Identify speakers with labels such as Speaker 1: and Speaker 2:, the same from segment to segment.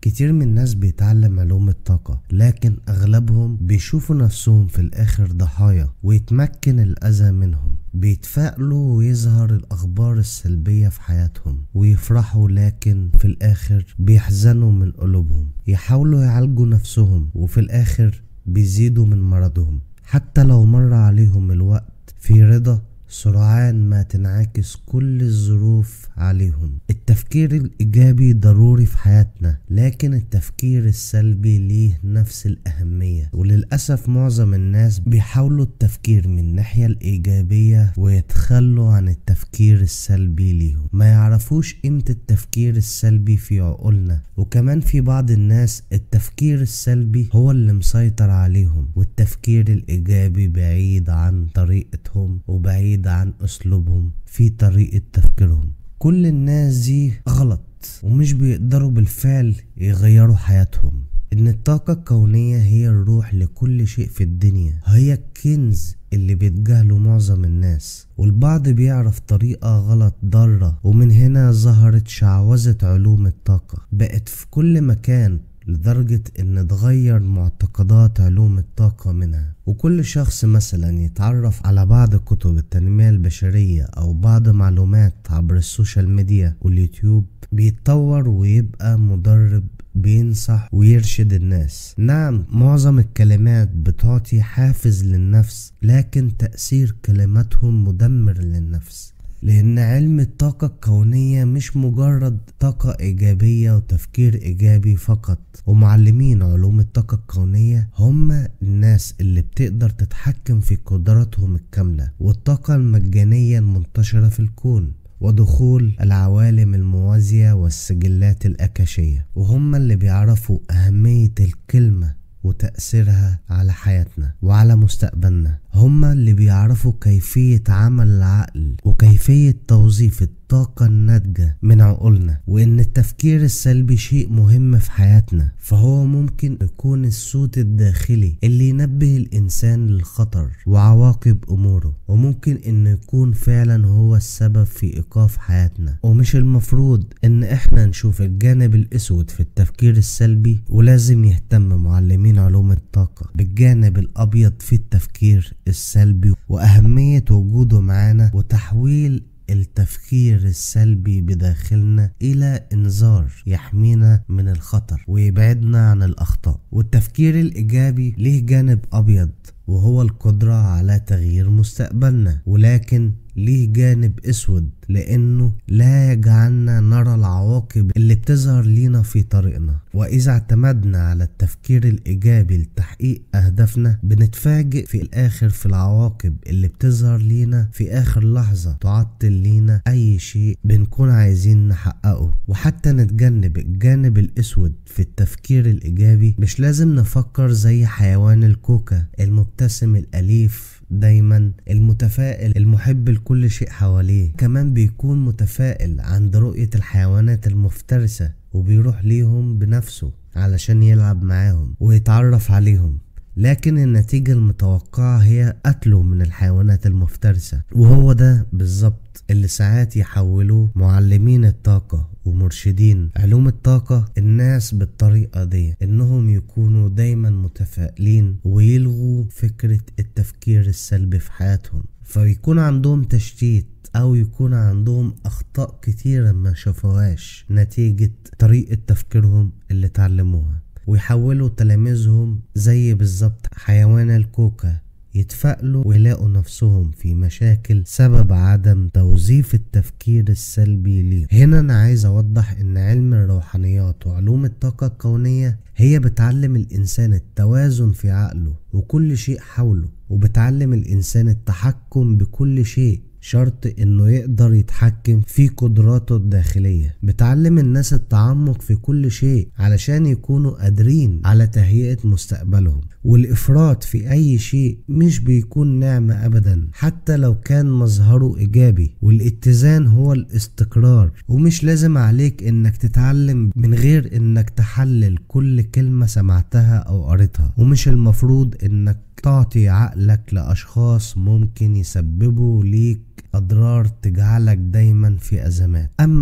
Speaker 1: كتير من الناس بيتعلم علوم الطاقة لكن أغلبهم بيشوفوا نفسهم في الآخر ضحايا ويتمكن الأذى منهم بيتفائلوا ويظهر الأخبار السلبية في حياتهم ويفرحوا لكن في الآخر بيحزنوا من قلوبهم يحاولوا يعالجوا نفسهم وفي الآخر بيزيدوا من مرضهم حتى لو مر عليهم الوقت في رضا سرعان ما تنعكس كل الظروف عليهم التفكير الإيجابي ضروري في حياتنا لكن التفكير السلبي ليه نفس الأهمية وللأسف معظم الناس بيحاولوا التفكير من الناحية الإيجابية ويتخلوا عن التفكير السلبي ليهم ما يعرفوش قيمة التفكير السلبي في عقولنا وكمان في بعض الناس التفكير السلبي هو اللي مسيطر عليهم والتفكير الإيجابي بعيد عن طريقتهم وبعيد عن أسلوبهم في طريقة تفكيرهم كل الناس دي غلط ومش بيقدروا بالفعل يغيروا حياتهم ان الطاقة الكونية هي الروح لكل شيء في الدنيا هي الكنز اللي بيتجاهله معظم الناس والبعض بيعرف طريقة غلط ضارة ومن هنا ظهرت شعوذة علوم الطاقة بقت في كل مكان لدرجة ان اتغير معتقدات علوم الطاقة منها وكل شخص مثلا يتعرف على بعض كتب التنمية البشرية او بعض معلومات عبر السوشيال ميديا واليوتيوب بيتطور ويبقى مدرب بينصح ويرشد الناس نعم معظم الكلمات بتعطي حافز للنفس لكن تأثير كلماتهم مدمر للنفس لأن علم الطاقة الكونية مش مجرد طاقة إيجابية وتفكير إيجابي فقط ومعلمين علوم الطاقة الكونية هم الناس اللي بتقدر تتحكم في قدراتهم الكاملة والطاقة المجانية المنتشرة في الكون ودخول العوالم الموازية والسجلات الأكاشية وهم اللي بيعرفوا أهمية الكلمة وتأثيرها على حياتنا وعلى مستقبلنا هما اللي بيعرفوا كيفية عمل العقل وكيفية توظيف الطاقة الناتجة من عقولنا وإن التفكير السلبي شيء مهم في حياتنا فهو ممكن يكون الصوت الداخلي اللي ينبه الإنسان للخطر وعواقب أموره وممكن إنه يكون فعلا هو السبب في إيقاف حياتنا ومش المفروض إن إحنا نشوف الجانب الأسود في التفكير السلبي ولازم يهتم معلمين علوم الطاقة بالجانب الأبيض في التفكير السلبي وأهمية وجوده معانا وتحويل التفكير السلبي بداخلنا إلى إنذار يحمينا من الخطر ويبعدنا عن الأخطاء والتفكير الإيجابي ليه جانب أبيض وهو القدرة على تغيير مستقبلنا ولكن ليه جانب اسود لانه لا يجعلنا نرى العواقب اللي بتظهر لينا في طريقنا واذا اعتمدنا على التفكير الايجابي لتحقيق اهدافنا بنتفاجئ في الاخر في العواقب اللي بتظهر لينا في اخر لحظة تعطل لينا اي شيء بنكون عايزين نحققه وحتى نتجنب الجانب الاسود في التفكير الايجابي مش لازم نفكر زي حيوان الكوكا المبتسم الاليف دايما المتفائل المحب لكل شيء حواليه كمان بيكون متفائل عند رؤية الحيوانات المفترسة وبيروح ليهم بنفسه علشان يلعب معاهم ويتعرف عليهم لكن النتيجة المتوقعة هي قتله من الحيوانات المفترسة وهو ده بالظبط اللي ساعات يحولوه معلمين الطاقة ومرشدين علوم الطاقة الناس بالطريقة دي انهم يكونوا دايما متفائلين ويلغوا فكرة التفكير السلبي في حياتهم فيكون عندهم تشتيت او يكون عندهم اخطاء كتيرة ما شافوهاش نتيجة طريقة تفكيرهم اللي اتعلموها ويحولوا تلاميذهم زي بالظبط حيوان الكوكا يتفائلوا ويلاقوا نفسهم في مشاكل سبب عدم توظيف التفكير السلبي ليهم هنا انا عايز اوضح ان علم الروحانيات وعلوم الطاقة الكونية هي بتعلم الانسان التوازن في عقله وكل شيء حوله وبتعلم الانسان التحكم بكل شيء شرط انه يقدر يتحكم في قدراته الداخلية بتعلم الناس التعمق في كل شيء علشان يكونوا قادرين على تهيئة مستقبلهم والافراط في اي شيء مش بيكون نعمة ابدا حتى لو كان مظهره ايجابي والاتزان هو الاستقرار ومش لازم عليك انك تتعلم من غير انك تحلل كل كلمة سمعتها او قريتها ومش المفروض انك تعطي عقلك لأشخاص ممكن يسببوا ليك أضرار تجعلك دايما في أزمات أما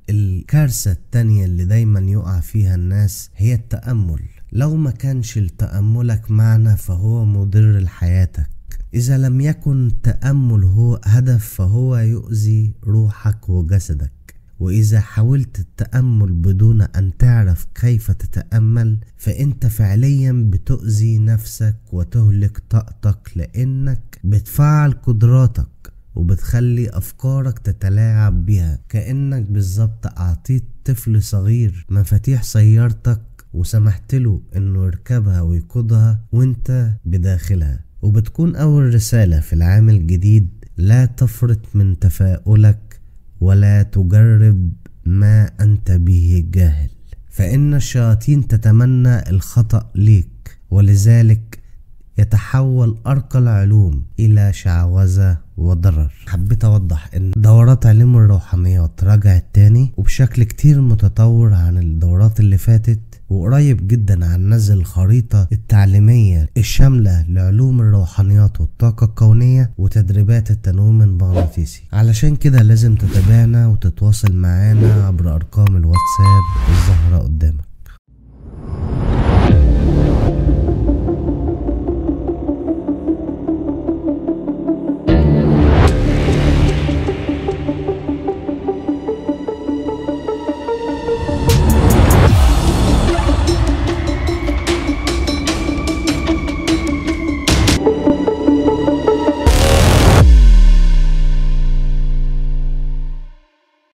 Speaker 1: الكارثة التانية اللي دايما يقع فيها الناس هي التأمل لو ما كانش لتأملك معنى فهو مضر لحياتك إذا لم يكن تأمل هو هدف فهو يؤذي روحك وجسدك وإذا حاولت التأمل بدون أن تعرف كيف تتأمل فأنت فعليا بتؤذي نفسك وتهلك طاقتك لأنك بتفعل قدراتك وبتخلي أفكارك تتلاعب بيها كأنك بالظبط أعطيت طفل صغير مفاتيح سيارتك وسمحت له انه يركبها ويقودها وانت بداخلها وبتكون اول رسالة في العام الجديد لا تفرط من تفاؤلك ولا تجرب ما انت به جاهل فان الشياطين تتمنى الخطأ ليك ولذلك يتحول أرقى العلوم إلى شعوذة وضرر حبيت أوضح إن دورات علم الروحانيات رجعت تاني وبشكل كتير متطور عن الدورات اللي فاتت وقريب جدا عن نزل الخريطة التعليمية الشاملة لعلوم الروحانيات والطاقة الكونية وتدريبات التنويم المغناطيسي علشان كده لازم تتابعنا وتتواصل معانا عبر أرقام الواتساب الظاهرة قدامك